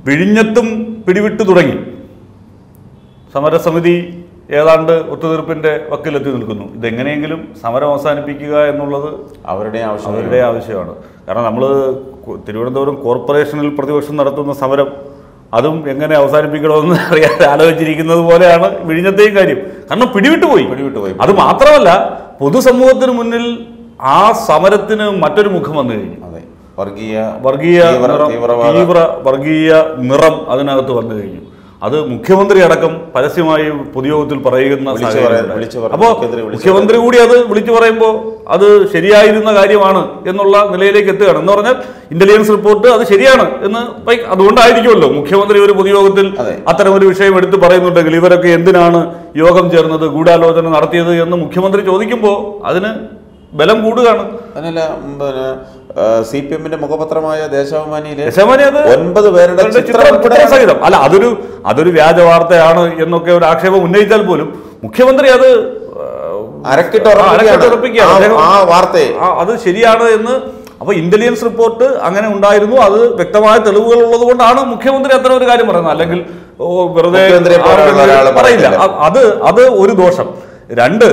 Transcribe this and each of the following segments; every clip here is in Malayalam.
വിഴിഞ്ഞത്തും പിടിവിട്ടു തുടങ്ങി സമരസമിതി ഏതാണ്ട് ഒത്തുതീർപ്പിന്റെ വക്കിലെത്തി നിൽക്കുന്നു ഇതെങ്ങനെയെങ്കിലും സമരം അവസാനിപ്പിക്കുക എന്നുള്ളത് അവരുടെ ആവശ്യം അവരുടെ ആവശ്യമാണ് കാരണം നമ്മൾ തിരുവനന്തപുരം കോർപ്പറേഷനിൽ പ്രതിപക്ഷം നടത്തുന്ന സമരം അതും എങ്ങനെ അവസാനിപ്പിക്കണമെന്ന് അറിയാതെ ആലോചിച്ചിരിക്കുന്നത് പോലെയാണ് വിഴിഞ്ഞത്തെയും കാര്യം കാരണം പിടിവിട്ടു പോയി പിടിവിട്ടു പോയി. അത് മാത്രമല്ല പൊതുസമൂഹത്തിന് മുന്നിൽ ആ സമരത്തിന് മറ്റൊരു മുഖം വന്നു കഴിഞ്ഞു അതെ വർഗീയ വർഗീയ തീവ്ര- നിറം തീവ്രവാദ തീവ്ര വർഗീയ നിറം അതിനകത്ത് വന്നു കഴിഞ്ഞു അത് മുഖ്യമന്ത്രി അടക്കം പരസ്യമായി പൊതുയോഗത്തിൽ പറയുന്ന വിളിച്ചു സാഹചര്യം പറയാൻ- ഉണ്ടായി. വിളിച്ചു പറയാൻ അപ്പോ മുഖ്യമന്ത്രി വിളിച്ചു മുഖ്യമന്ത്രി കൂടി അത് വിളിച്ചു പറയുമ്പോൾ അത് ശരിയായിരുന്ന കാര്യമാണ് എന്നുള്ള നിലയിലേക്ക് എത്തുകയാണ് എന്ന് പറഞ്ഞാൽ ഇന്റലിജൻസ് റിപ്പോർട്ട് അത് ശരിയാണ് എന്ന് പൈ- അതുകൊണ്ടായിരിക്കുമല്ലോ മുഖ്യമന്ത്രി ഒരു പൊതുയോഗത്തിൽ അതെ. അത്തരം ഒരു വിഷയം എടുത്ത് പറയുന്നുണ്ടെങ്കിൽ ഇവരൊക്കെ എന്തിനാണ് യോഗം ചേർന്നത് ഗൂഢാലോചന നടത്തിയത് എന്ന് മുഖ്യമന്ത്രി ചോദിക്കുമ്പോൾ അതിന് ബലം കൂടുകയാണ് അതിനല്ല ഉം, പിന്നെ സി പി എമ്മിന്റെ മുഖപത്രമായ ദേശാഭിമാനിയിലെ യശോമനി അത് ഒൻപത് പേരുടെ അവരുടെ ചിത്രം ചിത്രം ഉൾപ്പെടെ ചിത്രം സഹിതം അല്ല അതൊരു അതൊരു വ്യാജ വാർത്തയാണ് എന്നൊക്കെ ഒരു ആക്ഷേപം ഉന്നയിച്ചാൽ പോലും മുഖ്യമന്ത്രി അത് അരക്കിട്ട് ആ, ഉറപ്പിക്കുകയാണ്. അരക്കിട്ട് ഉറപ്പിക്കുകയാണ്. ആ- അദ്ദേഹം- ആ വാർത്തയെ ആ, അത് ശരിയാണ് എന്ന് അപ്പൊ ഇന്റലിജൻസ് റിപ്പോർട്ട് അങ്ങനെ ഉണ്ടായിരുന്നു അത് വ്യക്തമായ തെളിവുകൾ ഉള്ളത് കൊണ്ടാണ് മുഖ്യമന്ത്രി അത്തരം ഒരു കാര്യം പറയുന്നത് അല്ലെങ്കിൽ ഓ, വെറുതെ മുഖ്യമന്ത്രിയെ പോലെയുള്ള ആർക്കെങ്കിലും ഒരാൾ പറയില്ല പറയില്ല. അ- അത് അത് ഒരു ദോഷം രണ്ട്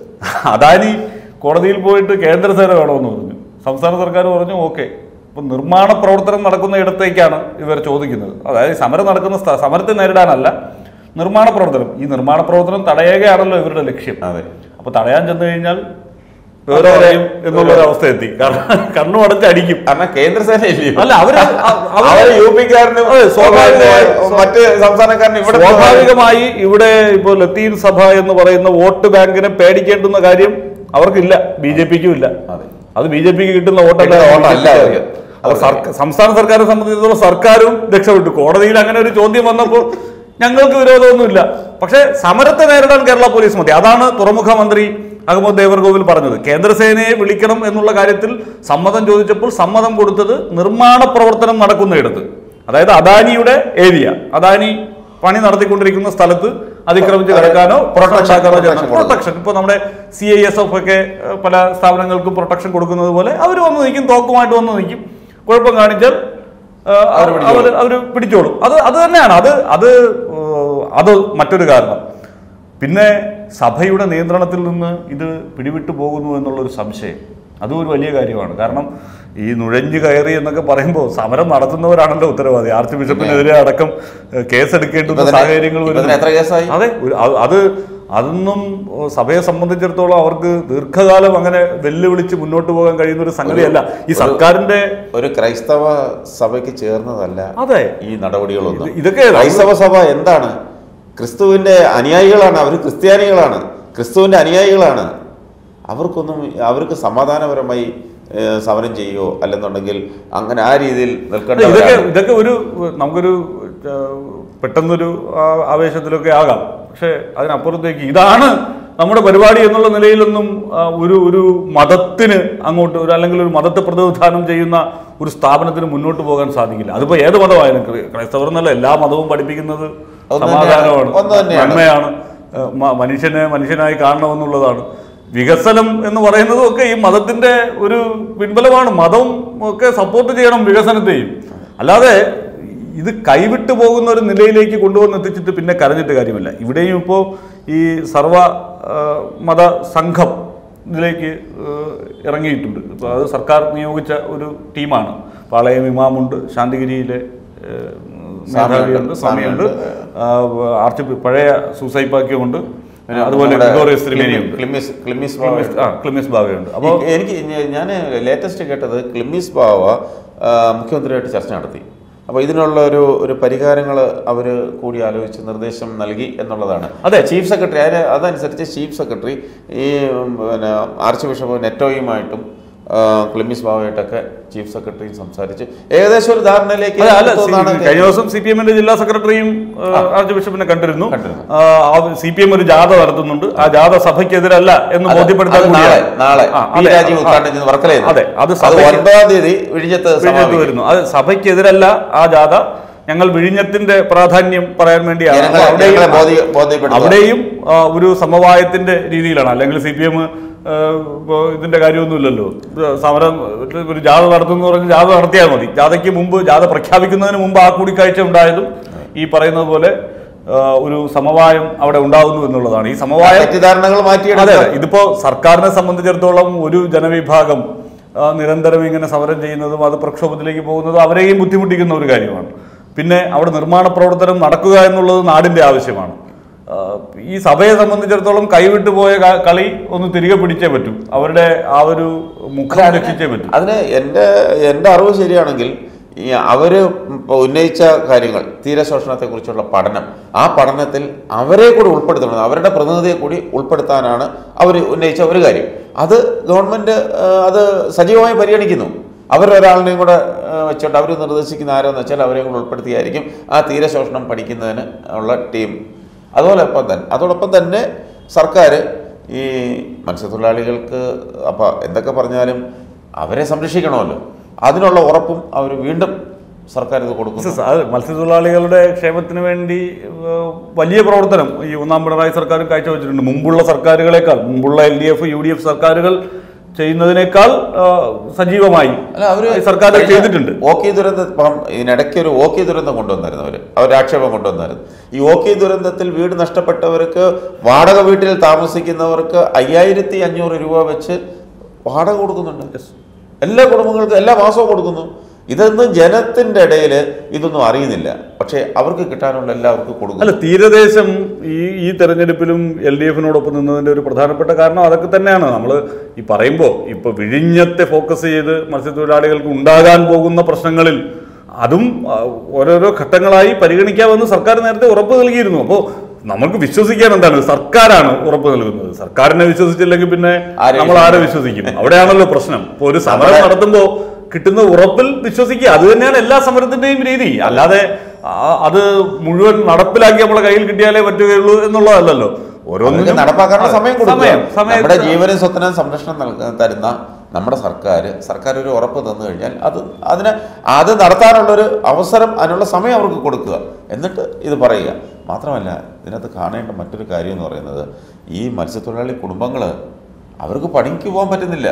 അദാനി കോടതിയിൽ പോയിട്ട് കേന്ദ്ര സേന വേണമെന്ന് പറഞ്ഞു സംസ്ഥാന സർക്കാർ പറഞ്ഞു ഓക്കെ ഇപ്പൊ നിർമ്മാണ പ്രവർത്തനം നടക്കുന്ന ഇടത്തേക്കാണ് ഇവർ ചോദിക്കുന്നത് അതായത് സമരം നടക്കുന്ന സ്ഥ- സമരത്തെ നേരിടാനല്ല നിർമ്മാണ പ്രവർത്തനം ഈ നിർമ്മാണ പ്രവർത്തനം തടയുകയാണല്ലോ ഇവരുടെ ലക്ഷ്യം അതെ അപ്പൊ തടയാൻ ചെന്ന് കഴിഞ്ഞാൽ വേറെ പറയും എന്നുള്ളൊരു അവസ്ഥ എത്തി കാരണം കണ്ണു അടച്ച് അടിക്കും കാരണം കേന്ദ്രസേന ഇല്ലയോ അല്ല അവര് അ- അവര് അവര് യു പിക്കാരനും അതെ, സ്വാഭാവികമായി- മറ്റ് സംസ്ഥാനക്കാരനും ഇവിടെ സ്വാഭാവികമായി ഇവിടെ ഇപ്പോൾ ലത്തീൻ സഭ എന്ന് പറയുന്ന വോട്ട് ബാങ്കിനെ പേടിക്കേണ്ടുന്ന കാര്യം അവർക്കില്ല ബി ജെ പിക്കും ഇല്ല അതെ. അത് ബി ജെ പിക്ക് കിട്ടുന്ന വോട്ടല്ല കിട്ടുന്ന വോട്ടല്ല അവർക്ക്. അപ്പൊ സർക്ക- സംസ്ഥാന സർക്കാരിനെ സംബന്ധിച്ചിടത്തോളം സർക്കാരും രക്ഷപ്പെട്ടു കോടതിയിൽ അങ്ങനെ ഒരു ചോദ്യം വന്നപ്പോൾ ഞങ്ങൾക്ക് വിരോധമൊന്നുമില്ല പക്ഷേ സമരത്തെ നേരിടാൻ കേരള പോലീസ് മതി അതാണ് തുറമുഖ മന്ത്രി അഹമ്മദ് ദേവർകോവിൽ പറഞ്ഞത് കേന്ദ്രസേനയെ വിളിക്കണം എന്നുള്ള കാര്യത്തിൽ സമ്മതം ചോദിച്ചപ്പോൾ സമ്മതം കൊടുത്തത് നിർമ്മാണ പ്രവർത്തനം നടക്കുന്നയിടത്ത് അതായത് അദാനിയുടെ ഏരിയ അദാനി പണി നടത്തിക്കൊണ്ടിരിക്കുന്ന സ്ഥലത്ത് അതിക്രമിച്ച് കിടക്കാനോ Protection- ഉണ്ടാക്കാനോ protection കൊടുക്കും. പ്രൊട്ടക്ഷൻ ഇപ്പോൾ നമ്മുടെ സി ഐ എസ് എഫ് ഒക്കെ ഏഹ്, പല സ്ഥാപനങ്ങൾക്കും പ്രൊട്ടക്ഷൻ കൊടുക്കുന്നത് പോലെ അവർ വന്ന് നിൽക്കും തോക്കുമായിട്ട് വന്ന് നിൽക്കും കുഴപ്പം കാണിച്ചാൽ ഏഹ്, അവര് പിടിച്ചോളും. അവര് അവർ പിടിച്ചോളും അത് അത് തന്നെയാണ് അത് അത് ഏഹ്, അത് മറ്റൊരു കാരണം പിന്നെ സഭയുടെ നിയന്ത്രണത്തിൽ നിന്ന് ഇത് പിടിവിട്ടു പോകുന്നു എന്നുള്ളൊരു സംശയം അതും ഒരു വലിയ കാര്യമാണ് കാരണം ഈ നുഴഞ്ഞു കയറി എന്നൊക്കെ പറയുമ്പോൾ സമരം നടത്തുന്നവരാണല്ലോ ഉത്തരവാദി ആർച്ച് ബിഷപ്പിനെതിരെ അടക്കം ഏഹ്, കേസെടുക്കേണ്ടുന്ന ഇപ്പൊ തന്നെ- സാഹചര്യങ്ങൾ ഇപ്പൊ വരുന്നു തന്നെ എത്ര കേസായി അതെ ഒരു- അത് അത് അതൊന്നും ഏഹ്, സഭയെ സംബന്ധിച്ചിടത്തോളം അവർക്ക് ദീർഘകാലം അങ്ങനെ വെല്ലുവിളിച്ച് മുന്നോട്ട് പോകാൻ കഴിയുന്ന ഒരു സംഗതിയല്ല ഈ സർക്കാരിന്റെ ഒരു ക്രൈസ്തവ സഭയ്ക്ക് ചേർന്നതല്ല അതെ ഈ നടപടികളൊന്നും ഇത് ഇതൊക്കെ ക്രൈസ്തവ സഭ എന്താണ് ക്രിസ്തുവിന്റെ അനുയായികളാണ് അവർ ക്രിസ്ത്യാനികളാണ് ക്രിസ്തുവിന്റെ അനുയായികളാണ് അവർക്കൊന്നും അവർക്ക് സമാധാനപരമായി ഏഹ്, സമരം ചെയ്യുകയോ അല്ലെന്നുണ്ടെങ്കിൽ അങ്ങനെ ആ രീതിയിൽ ഇതൊക്കെ നിൽക്കേണ്ടവരാണ് ഇതൊക്കെ ഒരു നമുക്കൊരു ഏഹ്, പെട്ടെന്നൊരു ആ- ആവേശത്തിലൊക്കെ ആകാം പക്ഷെ അതിനപ്പുറത്തേക്ക് ഇതാണ് നമ്മുടെ പരിപാടി എന്നുള്ള നിലയിലൊന്നും ആ, ഒരു ഒരു മതത്തിന് അങ്ങോട്ട് ഒരു അല്ലെങ്കിൽ ഒരു മതത്തെ പ്രതിനിധാനം ചെയ്യുന്ന ഒരു സ്ഥാപനത്തിന് മുന്നോട്ട് പോകാൻ സാധിക്കില്ല അതിപ്പോ ഏത് മതമായാലും ക്രൈ- ക്രൈസ്തവർ എന്നല്ല എല്ലാ മതവും പഠിപ്പിക്കുന്നത് ഒന്ന് സമാധാനമാണ് തന്നെയാണ്. ഒന്ന് തന്നെയാണ്. നന്മയാണ് ഏഹ്, മ- മനുഷ്യനെ മനുഷ്യനായി കാണണമെന്നുള്ളതാണ് വികസനം എന്ന് പറയുന്നതും ഒക്കെ ഈ മതത്തിന്റെ ഒരു പിൻബലമാണ് മതം ഒക്കെ സപ്പോർട്ട് ചെയ്യണം വികസനത്തെയും അല്ലാതെ ഇത് കൈവിട്ടു പോകുന്ന ഒരു നിലയിലേക്ക് കൊണ്ടുവന്ന് എത്തിച്ചിട്ട് പിന്നെ കരഞ്ഞിട്ട് കാര്യമില്ല ഇവിടെയും ഇപ്പോൾ ഈ സർവ ആ, മത സംഘം ഇതിലേക്ക് ഏഹ്, ഇറങ്ങിയിട്ടുണ്ട് ഇപ്പോൾ അത് സർക്കാർ നിയോഗിച്ച ഒരു ടീമാണ് പാളയം ഇമാമുണ്ട് ശാന്തിഗിരിയിലെ ഏഹ്, മേധാവിയുണ്ട് സ്വാമിയുണ്ട് ആ, ആർച്ച് ബി- പഴയ സൂസൈപ്പാക്യമുണ്ട് അതുപോലെ നമ്മുടെ ഗ്രിഗോറിയസ് തിരുമേനിയുണ്ട് ക്ലിമിസ് ക്ലിമിസ് ക്ലിമിസ് ആ ക്ലിമിസ് ബാവയുണ്ട് അപ്പോൾ ഈ- എനിക്ക് ഞാൻ ലേറ്റസ്റ്റ് കേട്ടത് ക്ലിമിസ് ബാവ ആ, മുഖ്യമന്ത്രിയായിട്ട് ചർച്ച നടത്തി അപ്പോൾ ഇതിനുള്ള ഒരു ഒരു പരിഹാരങ്ങൾ അവർ കൂടി ആലോചിച്ച് നിർദ്ദേശം നൽകി എന്നുള്ളതാണ് അതെ. ചീഫ് സെക്രട്ടറി അതിന് അതനുസരിച്ച് ചീഫ് സെക്രട്ടറി ഈ ഉം, പിന്നെ ആർച്ച് ബിഷപ്പ് നെറ്റോയുമായിട്ടും ആ, ക്ലിമിസ് ബാവയായിട്ടൊക്കെ ചീഫ് സെക്രട്ടറിയും സംസാരിച്ച് ഏകദേശം ഒരു ധാരണയിലേക്ക് അല്ല അല്ല എത്തുമെന്നാണ് സി- കഴിഞ്ഞ ദിവസം സി പി എമ്മിന്റെ ജില്ലാ സെക്രട്ടറിയും ആർച്ച് ബിഷപ്പിനെ കണ്ടിരുന്നു കണ്ടിരുന്നു. സി പി എം ഒരു ജാഥ നടത്തുന്നുണ്ട് ആ ജാഥ സഭയ്ക്കെതിരല്ല എന്ന് അത് ബോധ്യപ്പെടുത്താൻ അത് നാളെ കൂടിയാണ്. നാളെ ആ, പി അതെ, രാജീവ് ആ, ഉദ്ഘാടനം ചെയ്യുന്ന വർക്കലയിൽ അതെ അത് അത് സഭയ്ക്ക് ഒൻപതാം തീയതി വിഴിഞ്ഞത്ത് വിഴിഞ്ഞത്ത് സമാപിക്കും. വരുന്നു അത് സഭയ്ക്കെതിരല്ല ആ ജാഥ ഞങ്ങൾ വിഴിഞ്ഞത്തിന്റെ പ്രാധാന്യം പറയാൻ വേണ്ടിയാണ് ജനങ്ങളെ അപ്പോൾ അവിടെയും- ജനങ്ങളെ ബോധ്യ- ബോധ്യപ്പെടുത്തുക. അവിടെയും ആ, ഒരു സമവായത്തിന്റെ രീതിയിലാണ് അല്ലെങ്കിൽ സി പി എം ഇതിന്റെ കാര്യമൊന്നുമില്ലല്ലോ ഇത് സമരം ഒരു ജാഥ നടത്തുന്നു പറഞ്ഞ് ജാഥ നടത്തിയാൽ മതി ജാഥയ്ക്ക് മുമ്പ് ജാഥ പ്രഖ്യാപിക്കുന്നതിന് മുമ്പ് ആ കൂടിക്കാഴ്ച ഉണ്ടായതും ഈ പറയുന്നത് പോലെ ആ, ഒരു സമവായം അവിടെ ഉണ്ടാകുന്നു എന്നുള്ളതാണ് ഈ സമവായം തെറ്റിദ്ധാരണകൾ അതെ മാറ്റിയെടുക്കുക അതെ. ഇതിപ്പോ സർക്കാരിനെ സംബന്ധിച്ചിടത്തോളം ഒരു ജനവിഭാഗം ആ, നിരന്തരം ഇങ്ങനെ സമരം ചെയ്യുന്നതും അത് പ്രക്ഷോഭത്തിലേക്ക് പോകുന്നതും അവരെയും ബുദ്ധിമുട്ടിക്കുന്ന ഒരു കാര്യമാണ് പിന്നെ അവിടെ നിർമ്മാണ പ്രവർത്തനം നടക്കുക എന്നുള്ളത് നാടിന്റെ ആവശ്യമാണ് ആ, ഈ സഭയെ സംബന്ധിച്ചിടത്തോളം കൈവിട്ടു പോയ ക- കളി ഒന്ന് തിരികെ പിടിച്ചേ പറ്റൂ അവരുടെ ആ ഒരു മുഖം രക്ഷിച്ചേ പറ്റൂ അതിന് എൻ്റെ എൻ്റെ അറിവ് ശരിയാണെങ്കിൽ ഈ അവര് ഇപ്പൊ ഉന്നയിച്ച കാര്യങ്ങൾ തീരശോഷണത്തെക്കുറിച്ചുള്ള പഠനം ആ പഠനത്തിൽ അവരെ കൂടി ഉൾപ്പെടുത്തണം അവരുടെ പ്രതിനിധിയെ കൂടി ഉൾപ്പെടുത്താനാണ് അവർ ഉന്നയിച്ച ഒരു കാര്യം അത് ഗവൺമെന്റ് ആ, അത് സജീവമായി പരിഗണിക്കുന്നു അവരൊരാളിനെയും കൂടെ ആ, വെച്ചോണ്ട് അവർ നിർദ്ദേശിക്കുന്ന ആരെന്ന് വെച്ചാൽ അവരെയും കൂടെ ഉൾപ്പെടുത്തിയായിരിക്കും ആ തീരശോഷണം പഠിക്കുന്നതിന് ഉള്ള ടീം അതോടൊപ്പം തന്നെ അതോടൊപ്പം തന്നെ സർക്കാർ ഈ മത്സ്യത്തൊഴിലാളികൾക്ക് അപ്പം എന്തൊക്കെ പറഞ്ഞാലും അവരെ സംരക്ഷിക്കണമല്ലോ അതിനുള്ള ഉറപ്പും അവർ വീണ്ടും സർക്കാർ ഇത് കൊടുക്കുന്നു സ- അത് മത്സ്യത്തൊഴിലാളികളുടെ ക്ഷേമത്തിന് വേണ്ടി ഏഹ്, വലിയ പ്രവർത്തനം ഈ ഒന്നാം പിണറായി സർക്കാർ കാഴ്ചവെച്ചിട്ടുണ്ട് മുമ്പുള്ള സർക്കാരുകളെക്കാൾ മുമ്പുള്ള L D F U D F സർക്കാരുകൾ ചെയ്യുന്നതിനേക്കാൾ ഏഹ്, സജീവമായി അല്ല അവര് ഈ സർക്കാർ ചെയ്തിട്ടുണ്ട് ഓക്കി ദുരന്തം ഇപ്പം ഇതിനിടയ്ക്ക് ഒരു ഓക്കി ദുരന്തം കൊണ്ടുവന്നായിരുന്നു അവര് അവർ ആക്ഷേപം കൊണ്ടുവന്നായിരുന്നു ഈ ഓക്കി ദുരന്തത്തിൽ വീട് നഷ്ടപ്പെട്ടവർക്ക് വാടക വീട്ടിൽ താമസിക്കുന്നവർക്ക് അയ്യായിരത്തി അഞ്ഞൂറ് രൂപ വെച്ച് വാടക കൊടുക്കുന്നുണ്ട് എല്ലാ കുടുംബങ്ങൾക്കും എല്ലാ മാസവും കൊടുക്കുന്നു ഇതൊന്നും ജനത്തിന്റെ ഇടയിൽ ഇതൊന്നും അറിയുന്നില്ല പക്ഷേ അവർക്ക് കിട്ടാനുള്ള എല്ലാവർക്കും കൊടുക്കുന്നു അല്ല തീരദേശം ഈ ഈ തെരഞ്ഞെടുപ്പിലും എൽ ഡി എഫിനോടൊപ്പം നിന്നതിന്റെ ഒരു പ്രധാനപ്പെട്ട കാരണം അതൊക്കെ തന്നെയാണ് നമ്മൾ ഈ പറയുമ്പോൾ ഇപ്പൊ വിഴിഞ്ഞത്തെ ഫോക്കസ് ചെയ്ത് മത്സ്യത്തൊഴിലാളികൾക്ക് ഉണ്ടാകാൻ പോകുന്ന പ്രശ്നങ്ങളിൽ അതും ആ, ഓരോരോ ഘട്ടങ്ങളായി പരിഗണിക്കാമെന്ന് സർക്കാർ നേരത്തെ ഉറപ്പ് നൽകിയിരുന്നു അപ്പോൾ നമുക്ക് വിശ്വസിക്കാൻ എന്താണ് സർക്കാരാണ് ഉറപ്പ് നൽകുന്നത് സർക്കാരിനെ വിശ്വസിച്ചില്ലെങ്കിൽ പിന്നെ ആരെ നമ്മൾ ആരെ വിശ്വസിക്കും അവിടെയാണല്ലോ പ്രശ്നം ഇപ്പൊ ഒരു സമരം നമ്മുടെ- നടത്തുമ്പോ കിട്ടുന്ന ഉറപ്പിൽ വിശ്വസിക്കുക അത് തന്നെയാണ് എല്ലാ സമരത്തിന്റെയും രീതി അല്ലാതെ ആ- അത് മുഴുവൻ നടപ്പിലാക്കി നമ്മളെ കയ്യിൽ കിട്ടിയാലേ പറ്റുകയുള്ളൂ എന്നുള്ളതല്ലല്ലോ അവർക്ക് ഓരോന്നിനും നടപ്പാക്കാനുള്ള സമയം കൊടുക്കുക സമയം സമയം നമ്മുടെ ജീവനും സ്വത്തിനും സംരക്ഷണം നൽക തരുന്ന നമ്മുടെ സർക്കാർ സർക്കാർ ഒരു ഉറപ്പ് തന്നു കഴിഞ്ഞാൽ അത് അതിന് അത് നടത്താനുള്ളൊരു അവസരം അതിനുള്ള സമയം അവർക്ക് കൊടുക്കുക എന്നിട്ട് ഇത് പറയുക മാത്രമല്ല ഇതിനകത്ത് കാണേണ്ട മറ്റൊരു കാര്യം എന്ന് പറയുന്നത് ഈ മത്സ്യത്തൊഴിലാളി കുടുംബങ്ങൾ അവർക്ക് പണിക്ക് പോകാൻ പറ്റുന്നില്ല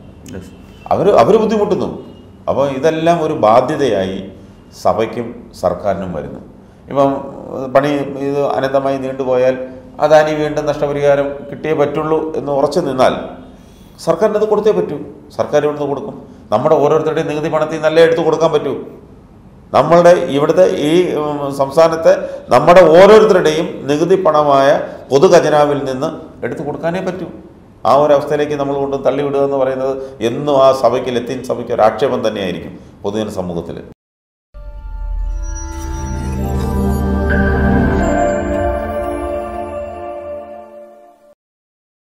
അവർ അവർ ബുദ്ധിമുട്ടുന്നു അപ്പോൾ ഇതെല്ലാം ഒരു ബാധ്യതയായി സഭയ്ക്കും സർക്കാരിനും വരുന്നു ഇപ്പം ഏഹ്, പണി ഇത് അനന്തമായി നീണ്ടുപോയാൽ അദാനി വീണ്ടും നഷ്ടപരിഹാരം കിട്ടിയേ പറ്റുള്ളൂ എന്ന് ഉറച്ചു നിന്നാൽ സർക്കാരിന് അത് കൊടുത്തേ പറ്റൂ സർക്കാർ ഇവിടുന്ന് കൊടുക്കും നമ്മുടെ ഓരോരുത്തരുടെയും നികുതി പണത്തിൽ നല്ല എടുത്ത് കൊടുക്കാൻ പറ്റൂ നമ്മളുടെ ഇവിടുത്തെ ഈ ഉം, സംസ്ഥാനത്തെ നമ്മുടെ ഓരോരുത്തരുടെയും നികുതി പണമായ പൊതു ഖജനാവിൽ നിന്ന് എടുത്തു കൊടുക്കാനേ പറ്റൂ ആ ഒരു അവസ്ഥയിലേക്ക് നമ്മൾ കൊണ്ട് തള്ളിവിടുക എന്ന് പറയുന്നത് എന്നും ആ സഭയ്ക്ക് ലത്തീൻ സഭയ്ക്ക് ഒരു ആക്ഷേപം തന്നെയായിരിക്കും പൊതുജന സമൂഹത്തിൽ